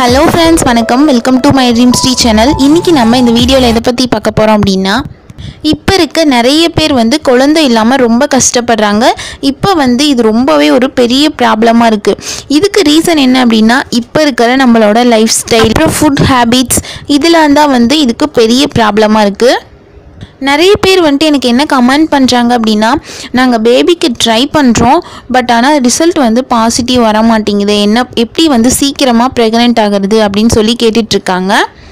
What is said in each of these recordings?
hello friends வணக்கம் welcome to my dream Sri channel இன்றைக்கி நம்ம இந்த வீடியோவில் எதை பற்றி பார்க்க போகிறோம் அப்படின்னா இப்போ இருக்க நிறைய பேர் வந்து குழந்தை இல்லாமல் ரொம்ப கஷ்டப்படுறாங்க இப்போ வந்து இது ரொம்பவே ஒரு பெரிய ப்ராப்ளமாக இருக்குது இதுக்கு ரீசன் என்ன அப்படின்னா இப்போ இருக்கிற நம்மளோட லைஃப் ஸ்டைல் அப்புறம் ஃபுட் ஹேபிட்ஸ் இதெல்லாம் தான் வந்து இதுக்கு பெரிய ப்ராப்ளமாக இருக்குது நிறைய பேர் வந்துட்டு எனக்கு என்ன கமெண்ட் பண்ணுறாங்க அப்படின்னா நாங்கள் பேபிக்கு ட்ரை பண்ணுறோம் பட் ஆனால் ரிசல்ட் வந்து பாசிட்டிவ் வர மாட்டேங்குது என்ன எப்படி வந்து சீக்கிரமாக ப்ரெக்னென்ட் ஆகிறது அப்படின்னு சொல்லி கேட்டுட்ருக்காங்க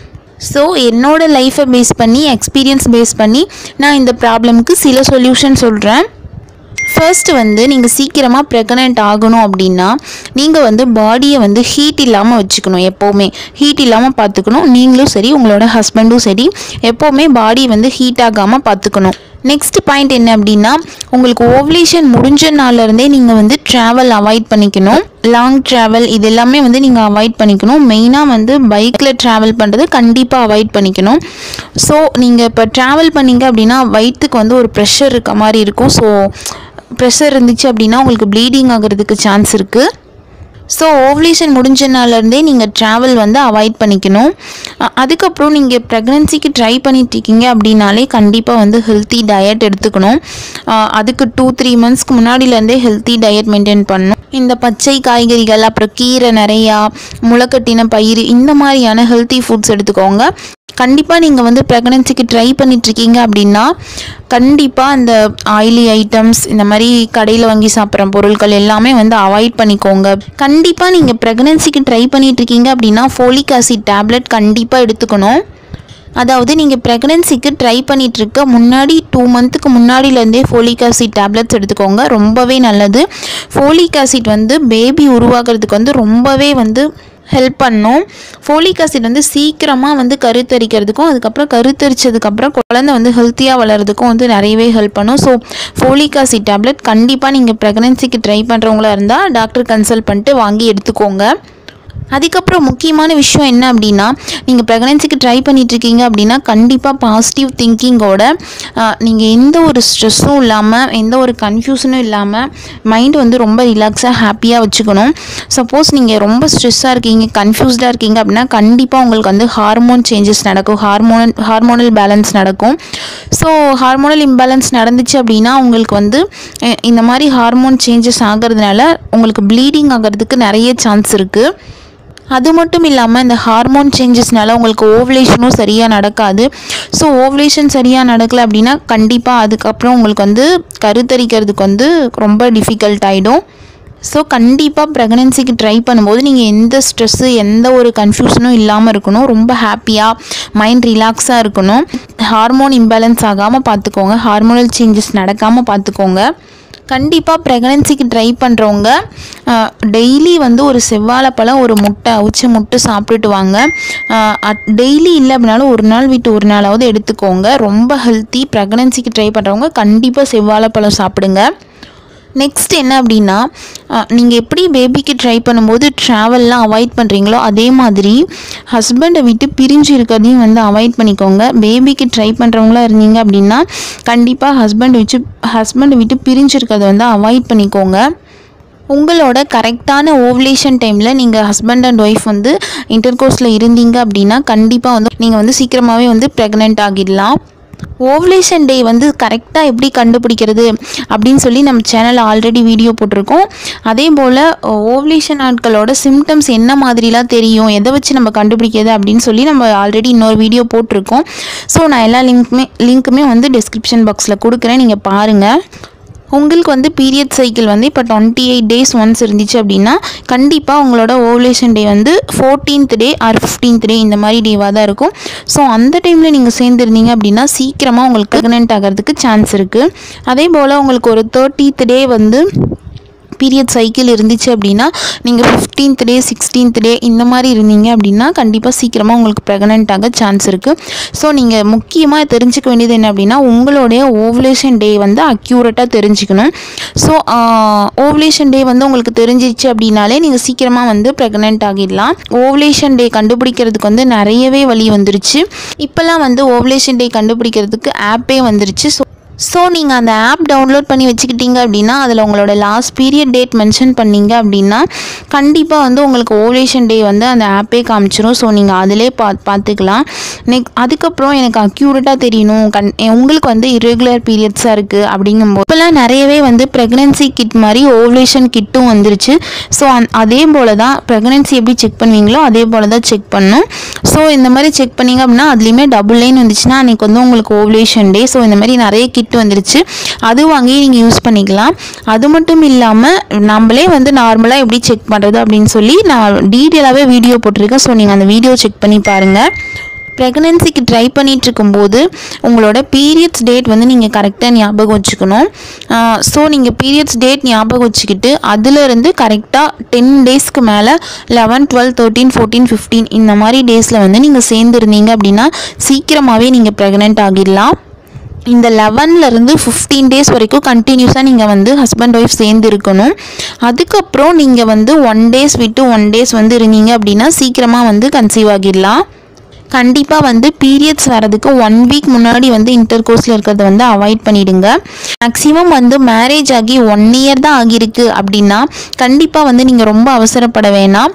ஸோ என்னோட லைஃப்பை பேஸ் பண்ணி எக்ஸ்பீரியன்ஸ் பேஸ் பண்ணி நான் இந்த ப்ராப்ளம்க்கு சில சொல்யூஷன் சொல்கிறேன் ஃபர்ஸ்ட் வந்து நீங்கள் சீக்கிரமாக ப்ரெக்னென்ட் ஆகணும் அப்படின்னா நீங்கள் வந்து பாடியை வந்து ஹீட் இல்லாமல் வச்சுக்கணும் எப்போவுமே ஹீட் இல்லாமல் பார்த்துக்கணும் நீங்களும் சரி உங்களோட ஹஸ்பண்டும் சரி எப்போவுமே பாடி வந்து ஹீட் ஆகாமல் பார்த்துக்கணும் நெக்ஸ்ட் பாயிண்ட் என்ன அப்படின்னா உங்களுக்கு ஓவலேஷன் முடிஞ்ச நாள்ல இருந்தே நீங்கள் வந்து ட்ராவல் அவாய்ட் பண்ணிக்கணும் லாங் ட்ராவல் இது எல்லாமே வந்து நீங்கள் அவாய்ட் பண்ணிக்கணும் மெயினாக வந்து பைக்கில் ட்ராவல் பண்ணுறது கண்டிப்பாக அவாய்ட் பண்ணிக்கணும் ஸோ நீங்கள் இப்போ ட்ராவல் பண்ணீங்க அப்படின்னா வயிற்றுக்கு வந்து ஒரு ப்ரெஷர் இருக்க மாதிரி இருக்கும் ஸோ ப்ரெஷர் இருந்துச்சு அப்படின்னா உங்களுக்கு ப்ளீடிங் ஆகிறதுக்கு சான்ஸ் இருக்குது ஸோ ஓவலேஷன் முடிஞ்ச நாள்லேருந்தே நீங்கள் ட்ராவல் வந்து அவாய்ட் பண்ணிக்கணும் அ- அதுக்கப்புறம் நீங்கள் ப்ரெக்னென்சிக்கு ட்ரை பண்ணிட்டு இருக்கீங்க அப்படின்னாலே கண்டிப்பாக வந்து ஹெல்த்தி டயட் எடுத்துக்கணும் அ, அதுக்கு டூ த்ரீ மந்த்ஸ்க்கு முன்னாடிலேருந்தே ஹெல்த்தி டயட் மெயின்டைன் பண்ணணும் இந்த பச்சை காய்கறிகள் அப்புறம் கீரை நிறையா முளைக்கட்டின பயிர் இந்த மாதிரியான ஹெல்த்தி ஃபுட்ஸ் எடுத்துக்கோங்க கண்டிப்பாக நீங்கள் வந்து ப்ரெக்னென்சிக்கு ட்ரை பண்ணிட்டுருக்கீங்க அப்படின்னா கண்டிப்பாக அந்த ஆயிலி ஐட்டம்ஸ் இந்த மாதிரி கடையில் வாங்கி சாப்பிட்ற பொருட்கள் எல்லாமே வந்து அவாய்ட் பண்ணிக்கோங்க கண்டிப்பாக நீங்கள் ப்ரெக்னென்சிக்கு ட்ரை பண்ணிட்டுருக்கீங்க அப்படின்னா ஃபோலிக் ஆசிட் டேப்லெட் கண்டிப்பாக எடுத்துக்கணும் அதாவது நீங்கள் ப்ரெக்னென்சிக்கு ட்ரை பண்ணிகிட்ருக்க முன்னாடி டூ மந்த்துக்கு முன்னாடிலேருந்தே ஃபோலிக் ஆசிட் டேப்லெட்ஸ் எடுத்துக்கோங்க ரொம்பவே நல்லது ஃபோலிக் ஆசிட் வந்து பேபி உருவாகிறதுக்கு வந்து ரொம்பவே வந்து ஹெல்ப் பண்ணும் ஃபோலிக் ஆசிட் வந்து சீக்கிரமாக வந்து கருத்தரிக்கிறதுக்கும் அதுக்கப்புறம் கருத்தரிச்சதுக்கப்புறம் குழந்தை வந்து ஹெல்த்தியாக வளர்கிறதுக்கும் வந்து நிறையவே ஹெல்ப் பண்ணும் ஸோ ஃபோலிக் ஆசிட் டேப்லெட் கண்டிப்பாக நீங்கள் ப்ரெக்னென்சிக்கு ட்ரை பண்ணுறவங்களா இருந்தால் டாக்டர் கன்சல்ட் பண்ணிட்டு வாங்கி எடுத்துக்கோங்க அதுக்கப்புறம் முக்கியமான விஷயம் என்ன அப்படின்னா நீங்கள் ப்ரெக்னென்சிக்கு ட்ரை பண்ணிட்டு இருக்கீங்க அப்படின்னா கண்டிப்பாக பாசிட்டிவ் திங்கிங்கோட நீங்கள் எந்த ஒரு ஸ்ட்ரெஸ்ஸும் இல்லாமல் எந்த ஒரு கன்ஃபியூஷனும் இல்லாமல் மைண்ட் வந்து ரொம்ப ரிலாக்ஸாக ஹாப்பியாக வச்சுக்கணும் சப்போஸ் நீங்கள் ரொம்ப ஸ்ட்ரெஸ்ஸாக இருக்கீங்க கன்ஃபியூஸ்டாக இருக்கீங்க அப்படின்னா கண்டிப்பாக உங்களுக்கு வந்து ஹார்மோன் சேஞ்சஸ் நடக்கும் ஹார்மோனல் ஹார்மோனல் பேலன்ஸ் நடக்கும் ஸோ ஹார்மோனல் இம்பேலன்ஸ் நடந்துச்சு அப்படின்னா உங்களுக்கு வந்து அஹ், இந்த மாதிரி ஹார்மோன் சேஞ்சஸ் ஆகிறதுனால உங்களுக்கு ப்ளீடிங் ஆகிறதுக்கு நிறைய சான்ஸ் இருக்குது அது மட்டும் இல்லாமல் இந்த ஹார்மோன் சேஞ்சஸ்னால உங்களுக்கு ஓவலேஷனும் சரியாக நடக்காது ஸோ ஓவலேஷன் சரியாக நடக்கலை அப்படின்னா கண்டிப்பாக அதுக்கப்புறம் உங்களுக்கு வந்து கருத்தரிக்கிறதுக்கு வந்து ரொம்ப டிஃபிகல்ட் ஆகிடும் ஸோ கண்டிப்பாக ப்ரெக்னென்சிக்கு ட்ரை பண்ணும்போது நீங்கள் எந்த ஸ்ட்ரெஸ்ஸு எந்த ஒரு கன்ஃபியூஷனும் இல்லாமல் இருக்கணும் ரொம்ப ஹாப்பியாக மைண்ட் ரிலாக்ஸாக இருக்கணும் ஹார்மோன் இம்பேலன்ஸ் ஆகாமல் பார்த்துக்கோங்க ஹார்மோனல் சேஞ்சஸ் நடக்காமல் பார்த்துக்கோங்க கண்டிப்பாக ப்ரெக்னென்சிக்கு ட்ரை பண்ணுறவங்க டெய்லி வந்து ஒரு செவ்வாழைப்பழம் ஒரு முட்டை அவிச்ச முட்டை சாப்பிட்டுட்டு வாங்க டெய்லி இல்லை அப்படின்னாலும் ஒரு நாள் விட்டு ஒரு நாளாவது எடுத்துக்கோங்க ரொம்ப ஹெல்த்தி ப்ரெக்னென்சிக்கு ட்ரை பண்ணுறவங்க கண்டிப்பாக செவ்வாழைப்பழம் சாப்பிடுங்க நெக்ஸ்ட் என்ன அப்படின்னா நீங்கள் எப்படி பேபிக்கு ட்ரை பண்ணும்போது ட்ராவல்லாம் அவாய்ட் பண்ணுறீங்களோ அதே மாதிரி ஹஸ்பண்டை விட்டு பிரிஞ்சு இருக்கிறதையும் வந்து அவாய்ட் பண்ணிக்கோங்க பேபிக்கு ட்ரை பண்ணுறவங்களா இருந்தீங்க அப்படின்னா கண்டிப்பாக ஹஸ்பண்ட் வச்சு ஹஸ்பண்டை விட்டு பிரிஞ்சு இருக்கிறத வந்து அவாய்ட் பண்ணிக்கோங்க உங்களோட கரெக்டான ஓவலேஷன் டைமில் நீங்கள் ஹஸ்பண்ட் அண்ட் ஒய்ஃப் வந்து இன்டர்கோர்ஸில் இருந்தீங்க அப்படின்னா கண்டிப்பாக வந்து நீங்கள் வந்து சீக்கிரமாகவே வந்து ப்ரெக்னென்ட் ஆகிடலாம் ஓவலேஷன் டே வந்து கரெக்டாக எப்படி கண்டுபிடிக்கிறது அப்படின்னு சொல்லி நம்ம சேனலில் ஆல்ரெடி வீடியோ போட்டிருக்கோம் அதே போல் ஓவலேஷன் ஆட்களோட சிம்டம்ஸ் என்ன மாதிரிலாம் தெரியும் எதை வச்சு நம்ம கண்டுபிடிக்கிறது அப்படின்னு சொல்லி நம்ம ஆல்ரெடி இன்னொரு வீடியோ போட்டிருக்கோம் ஸோ நான் எல்லா லிங்க்குமே லிங்க்குமே வந்து டிஸ்கிரிப்ஷன் பாக்ஸில் கொடுக்குறேன் நீங்கள் பாருங்கள் உங்களுக்கு வந்து பீரியட் சைக்கிள் வந்து இப்போ டுவெண்ட்டி எயிட் டேஸ் ஒன்ஸ் இருந்துச்சு அப்படின்னா கண்டிப்பாக உங்களோட ஓவலேஷன் டே வந்து fourteenth day or fifteenth day இந்த மாதிரி டேவாக தான் இருக்கும் ஸோ அந்த டைமில் நீங்கள் சேர்ந்துருந்தீங்க அப்படின்னா சீக்கிரமாக உங்களுக்கு ப்ரெக்னென்ட் ஆகிறதுக்கு சான்ஸ் இருக்குது அதே போல் உங்களுக்கு ஒரு தேர்ட்டீத் டே வந்து பீரியட் சைக்கிள் இருந்துச்சு அப்படின்னா நீங்கள் ஃபிஃப்டீன்த் டே சிக்ஸ்டீன்த் டே இந்த மாதிரி இருந்தீங்க அப்படின்னா கண்டிப்பாக சீக்கிரமாக உங்களுக்கு ப்ரெக்னென்ட் ஆக சான்ஸ் இருக்குது ஸோ நீங்கள் முக்கியமாக தெரிஞ்சுக்க வேண்டியது என்ன அப்படின்னா உங்களுடைய ஓவலேஷன் டே வந்து அக்யூரேட்டாக தெரிஞ்சுக்கணும் ஸோ ஓவலேஷன் டே வந்து உங்களுக்கு தெரிஞ்சிச்சு அப்படின்னாலே நீங்கள் சீக்கிரமாக வந்து ப்ரெக்னென்ட் ஆகிடலாம் ஓவலேஷன் டே கண்டுபிடிக்கிறதுக்கு வந்து நிறையவே வழி வந்துருச்சு இப்போல்லாம் வந்து ஓவலேஷன் டே கண்டுபிடிக்கிறதுக்கு ஆப்பே வந்துருச்சு ஸோ ஸோ நீங்கள் அந்த ஆப் டவுன்லோட் பண்ணி வச்சுக்கிட்டீங்க அப்படின்னா அதில் உங்களோட லாஸ்ட் பீரியட் டேட் மென்ஷன் பண்ணீங்க அப்படின்னா கண்டிப்பாக வந்து உங்களுக்கு ஓவலேஷன் டே வந்து அந்த ஆப்பே காமிச்சிரும் ஸோ நீங்கள் அதிலே பா பார்த்துக்கலாம் நெக் அதுக்கப்புறம் எனக்கு அக்யூரேட்டாக தெரியணும் கண் உங்களுக்கு வந்து irregular பீரியட்ஸாக இருக்குது அப்படிங்கும்போது இப்போல்லாம் நிறையவே வந்து ப்ரெக்னென்சி கிட் மாதிரி ஓவலேஷன் கிட்டும் வந்துருச்சு ஸோ அந் அதே போல் தான் ப்ரெக்னென்சி எப்படி செக் பண்ணுவீங்களோ அதே போல் தான் செக் பண்ணணும் ஸோ இந்த மாதிரி செக் பண்ணீங்க அப்படின்னா அதுலேயுமே டபுள் லைன் வந்துச்சுன்னா அன்றைக்கி வந்து உங்களுக்கு ஓவலேஷன் டே ஸோ இந்த மாதிரி நிறைய கிட் வந்துருச்சு அது வாங்கி நீங்கள் யூஸ் பண்ணிக்கலாம் அது மட்டும் இல்லாமல் நம்மளே வந்து நார்மலாக எப்படி செக் பண்ணுறது அப்படின்னு சொல்லி நான் டீட்டெயிலாகவே வீடியோ போட்டிருக்கேன் ஸோ நீங்கள் அந்த வீடியோ செக் பண்ணி பாருங்கள் ப்ரெக்னென்சிக்கு ட்ரை பண்ணிட்டு இருக்கும்போது உங்களோட பீரியட்ஸ் டேட் வந்து நீங்கள் கரெக்டாக ஞாபகம் வச்சுக்கணும் ஸோ நீங்கள் பீரியட்ஸ் டேட் ஞாபகம் வச்சுக்கிட்டு அதிலிருந்து கரெக்டாக டென் டேஸ்க்கு மேலே eleven twelve thirteen fourteen fifteen இந்த மாதிரி டேஸில் வந்து நீங்கள் சேர்ந்துருந்தீங்க அப்படின்னா சீக்கிரமாகவே நீங்கள் ப்ரெக்னென்ட் ஆகிடலாம் இந்த லெவன்லேருந்து ஃபிஃப்டீன் டேஸ் வரைக்கும் கண்டினியூஸாக நீங்கள் வந்து ஹஸ்பண்ட் ஒய்ஃப் சேர்ந்து இருக்கணும் அதுக்கப்புறம் நீங்கள் வந்து ஒன் டேஸ் விட்டு ஒன் டேஸ் வந்து இருந்தீங்க அப்படின்னா சீக்கிரமாக வந்து கன்சீவ் ஆகிடலாம் கண்டிப்பாக வந்து பீரியட்ஸ் வரதுக்கு ஒன் வீக் முன்னாடி வந்து இன்டர் கோர்ஸில் இருக்கிறத வந்து அவாய்ட் பண்ணிடுங்க மேக்ஸிமம் வந்து மேரேஜ் ஆகி ஒன் இயர் தான் ஆகியிருக்கு அப்படின்னா கண்டிப்பாக வந்து நீங்கள் ரொம்ப அவசரப்பட வேணாம்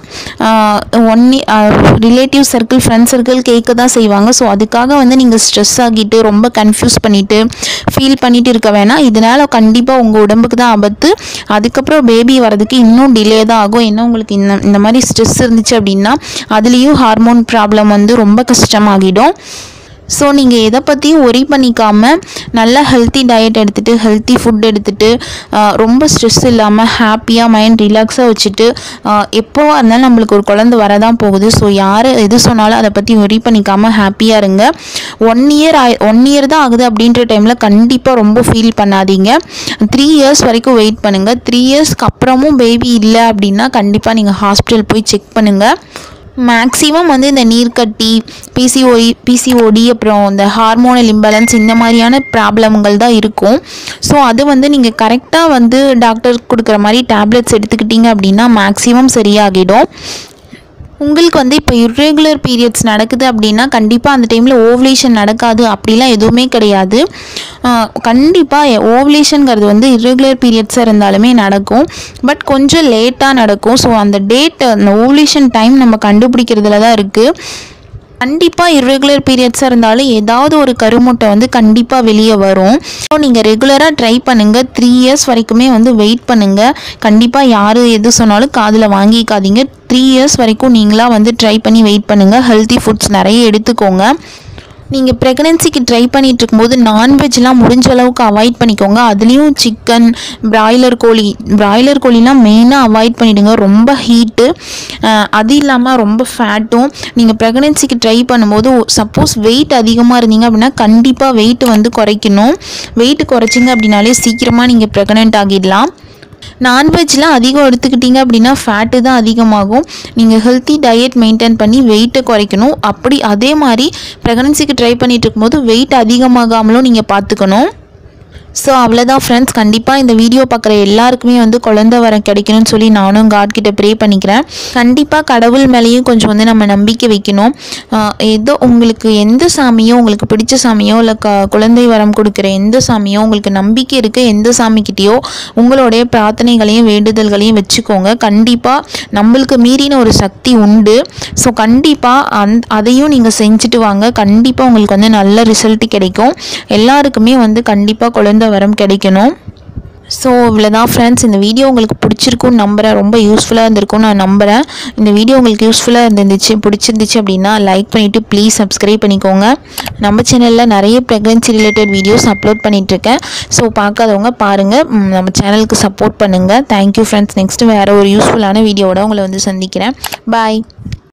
one relative circle friend circle கேட்க தான் செய்வாங்க ஸோ அதுக்காக வந்து நீங்கள் ஸ்ட்ரெஸ் ஆகிட்டு ரொம்ப கன்ஃபியூஸ் பண்ணிவிட்டு ஃபீல் பண்ணிட்டு இருக்க வேணாம் இதனால் கண்டிப்பாக உங்கள் உடம்புக்கு தான் ஆபத்து அதுக்கப்புறம் பேபி வரதுக்கு இன்னும் டிலே தான் ஆகும் ஏன்னா உங்களுக்கு இந்த இந்த மாதிரி ஸ்ட்ரெஸ் இருந்துச்சு அப்படின்னா அதுலேயும் ஹார்மோன் ப்ராப்ளம் வந்து ரொம்ப கஷ்டமாகிடும் ஸோ நீங்கள் எதை பற்றியும் ஒரி பண்ணிக்காமல் நல்ல ஹெல்த்தி டயட் எடுத்துகிட்டு ஹெல்த்தி ஃபுட் எடுத்துகிட்டு ரொம்ப ஸ்ட்ரெஸ் இல்லாமல் ஹாப்பியாக மைண்ட் ரிலாக்ஸாக வச்சுட்டு எப்போவா இருந்தாலும் நம்மளுக்கு ஒரு குழந்தை வரதான் போகுது ஸோ யார் எது சொன்னாலும் அதை பற்றி ஒரி பண்ணிக்காமல் ஹாப்பியாக இருங்க ஒன் இயர் ஆய் ஒன் இயர் தான் ஆகுது அப்படின்ற டைமில் கண்டிப்பாக ரொம்ப ஃபீல் பண்ணாதீங்க த்ரீ இயர்ஸ் வரைக்கும் வெயிட் பண்ணுங்கள் த்ரீ இயர்ஸ்க்கு அப்புறமும் பேபி இல்லை அப்படின்னா கண்டிப்பாக நீங்கள் ஹாஸ்பிட்டல் போய் செக் பண்ணுங்கள் மேக்ஸிமம் வந்து இந்த நீர்க்கட்டி பிசிஓஇ பிசிஓடி அப்புறம் இந்த ஹார்மோனல் இம்பேலன்ஸ் இந்த மாதிரியான ப்ராப்ளம்கள் தான் இருக்கும் ஸோ அது வந்து நீங்கள் கரெக்டாக வந்து டாக்டர் கொடுக்குற மாதிரி டேப்லெட்ஸ் எடுத்துக்கிட்டீங்க அப்படின்னா மேக்ஸிமம் சரியாகிடும் உங்களுக்கு வந்து இப்போ இர்ரெகுலர் பீரியட்ஸ் நடக்குது அப்படின்னா கண்டிப்பாக அந்த டைமில் ஓவலேஷன் நடக்காது அப்படிலாம் எதுவுமே கிடையாது கண்டிப்பாக ஓவலேஷனுங்கிறது வந்து இர்ரெகுலர் பீரியட்ஸாக இருந்தாலுமே நடக்கும் பட் கொஞ்சம் லேட்டாக நடக்கும் ஸோ அந்த டேட் அந்த ஓவலேஷன் டைம் நம்ம கண்டுபிடிக்கிறதுல தான் இருக்குது கண்டிப்பாக இர்ரெகுலர் பீரியட்ஸாக இருந்தாலும் ஏதாவது ஒரு கருமுட்டை வந்து கண்டிப்பாக வெளியே வரும் ஸோ நீங்கள் ரெகுலராக ட்ரை பண்ணுங்கள் த்ரீ இயர்ஸ் வரைக்குமே வந்து வெயிட் பண்ணுங்கள் கண்டிப்பாக யார் எது சொன்னாலும் காதில் வாங்கிக்காதீங்க த்ரீ இயர்ஸ் வரைக்கும் நீங்களாக வந்து ட்ரை பண்ணி வெயிட் பண்ணுங்கள் ஹெல்த்தி ஃபுட்ஸ் நிறைய எடுத்துக்கோங்க நீங்கள் ப்ரெக்னென்சிக்கு ட்ரை பண்ணிட்டு இருக்கும்போது நான்வெஜ்லாம் முடிஞ்ச அளவுக்கு அவாய்ட் பண்ணிக்கோங்க அதுலேயும் சிக்கன் பிராய்லர் கோழி பிராய்லர் கோழிலாம் மெயினாக அவாய்ட் பண்ணிவிடுங்க ரொம்ப ஹீட்டு அது இல்லாமல் ரொம்ப ஃபேட்டும் நீங்கள் ப்ரெக்னென்சிக்கு ட்ரை பண்ணும்போது சப்போஸ் வெயிட் அதிகமாக இருந்தீங்க அப்படின்னா கண்டிப்பாக வெயிட் வந்து குறைக்கணும் வெயிட் குறைச்சிங்க அப்படின்னாலே சீக்கிரமாக நீங்கள் ப்ரெக்னென்ட் ஆகிடலாம் நான்வெஜ்லாம் அதிகம் எடுத்துக்கிட்டீங்க அப்படின்னா ஃபேட்டு தான் அதிகமாகும் நீங்கள் ஹெல்த்தி டயட் மெயின்டைன் பண்ணி வெயிட்டை குறைக்கணும் அப்படி அதே மாதிரி ப்ரெக்னன்சிக்கு ட்ரை பண்ணிட்டு இருக்கும்போது வெயிட் அதிகமாகாமலும் நீங்கள் பார்த்துக்கணும் ஸோ அவ்வளோதான் ஃப்ரெண்ட்ஸ் கண்டிப்பாக இந்த வீடியோ பார்க்குற எல்லாருக்குமே வந்து குழந்தை வரம் கிடைக்கணும்னு சொல்லி நானும் காட் கிட்ட ப்ரே பண்ணிக்கிறேன் கண்டிப்பாக கடவுள் மேலேயும் கொஞ்சம் வந்து நம்ம நம்பிக்கை வைக்கணும் ஆஹ் ஏதோ உங்களுக்கு எந்த சாமியோ உங்களுக்கு பிடிச்ச சாமியோ இல்லை க குழந்தை வரம் கொடுக்குற எந்த சாமியோ உங்களுக்கு நம்பிக்கை இருக்க எந்த சாமிக்கிட்டேயோ உங்களுடைய பிரார்த்தனைகளையும் வேண்டுதல்களையும் வச்சுக்கோங்க கண்டிப்பாக நம்மளுக்கு மீறின ஒரு சக்தி உண்டு ஸோ கண்டிப்பாக அந் அதையும் நீங்கள் செஞ்சுட்டு வாங்க கண்டிப்பாக உங்களுக்கு வந்து நல்ல ரிசல்ட் கிடைக்கும் எல்லாருக்குமே வந்து கண்டிப்பாக குழந்தை வரம் கிடைக்கணும் ஸோ இவ்வளோதான் ஃப்ரெண்ட்ஸ் இந்த வீடியோ உங்களுக்கு பிடிச்சிருக்கும்னு நம்புகிறேன் ரொம்ப யூஸ்ஃபுல்லாக இருந்திருக்கும் நான் நம்புகிறேன் இந்த வீடியோ உங்களுக்கு யூஸ்ஃபுல்லாக இருந்துச்சு பிடிச்சிருந்துச்சு அப்படின்னா லைக் பண்ணிவிட்டு ப்ளீஸ் சப்ஸ்கிரைப் பண்ணிக்கோங்க நம்ம சேனலில் நிறைய ப்ரெக்னென்சி ரிலேட்டட் வீடியோஸ் அப்லோட் பண்ணிகிட்ருக்கேன் ஸோ பார்க்காதவங்க பாருங்கள் ம், நம்ம சேனலுக்கு சப்போர்ட் பண்ணுங்கள் தேங்க்யூ ஃப்ரெண்ட்ஸ் நெக்ஸ்ட்டு வேறு ஒரு யூஸ்ஃபுல்லான வீடியோவோட உங்களை வந்து சந்திக்கிறேன் பாய்